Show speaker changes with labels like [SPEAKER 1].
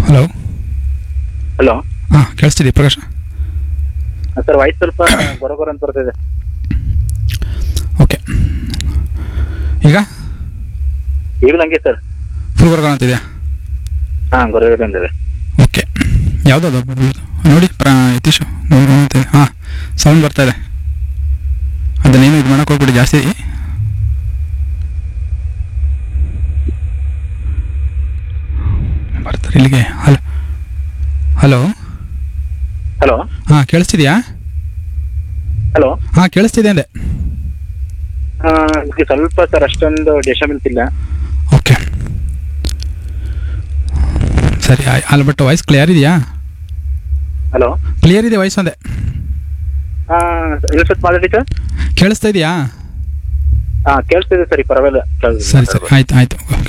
[SPEAKER 1] hello
[SPEAKER 2] hello
[SPEAKER 1] ಹಾಂ ಕೇಳಿಸ್ತಿದೆ Prakash
[SPEAKER 2] sir voice ಸ್ವಲ್ಪ ಗೊರಗೊರ ಅಂತ ಬರ್ತಿದೆ
[SPEAKER 1] ಓಕೆ ಈಗ
[SPEAKER 2] ಈಗ ನಂಗೆ ಸರ್
[SPEAKER 1] ಫುಲ್ ವರ್ಗ ಅಂತಿದೆಯಾ
[SPEAKER 2] ಹಾಂ ಗೊರಗೊರ ಅಂತಿದೆ
[SPEAKER 1] ಓಕೆ ಯಾವುದದು ನೋಡಿ ಪ್ರಾ ಯತೀಶ್ ಹಾಂ ಸೌಂಡ್ ಬರ್ತಾ ಇದೆ ಅದನ್ನೇನು ಇದು ಮಾಡೋಕೆ ಹೋಗ್ಬಿಡಿ ಜಾಸ್ತಿ ಬರ್ತಾರೆ ಇಲ್ಲಿಗೆ ಹಲೋ ಹಲೋ
[SPEAKER 2] ಹಲೋ
[SPEAKER 1] ಹಾಂ ಕೇಳಿಸ್ತಿದ್ಯಾ
[SPEAKER 2] ಹಲೋ
[SPEAKER 1] ಹಾಂ ಕೇಳಿಸ್ತಿದೆ ಅಂದೆ
[SPEAKER 2] ಇದಕ್ಕೆ ಸ್ವಲ್ಪ ಸರ್ ಅಷ್ಟೊಂದು ಡಿಸ್ಟರ್ಬೆನ್ಸ್ ಇಲ್ಲ
[SPEAKER 1] ಓಕೆ ಸರಿ ಆಯ್- ಅಲ್ಲಿ ಬಟ್ ವಾಯ್ಸ್ ಕ್ಲಿಯರ್ ಇದೆಯಾ
[SPEAKER 2] ಹಲೋ
[SPEAKER 1] ಕ್ಲಿಯರ್ ಇದೆ ವಾಯ್ಸ್ ಒಂದೇ
[SPEAKER 2] ಹಾಂ ಇನ್ನೊಂದು ಸ್ವಲ್ಪ ಮಾತಾಡಿ ಸರ್
[SPEAKER 1] ಕೇಳಿಸ್ತಾ ಇದೆಯಾ
[SPEAKER 2] ಹಾಂ ಕೇಳಿಸ್ತಿದೆ ಸರಿ ಪರವಾಗಿಲ್ಲ
[SPEAKER 1] ಸರಿ ಸರಿ ಆಯ್ತು ಆಯ್ತು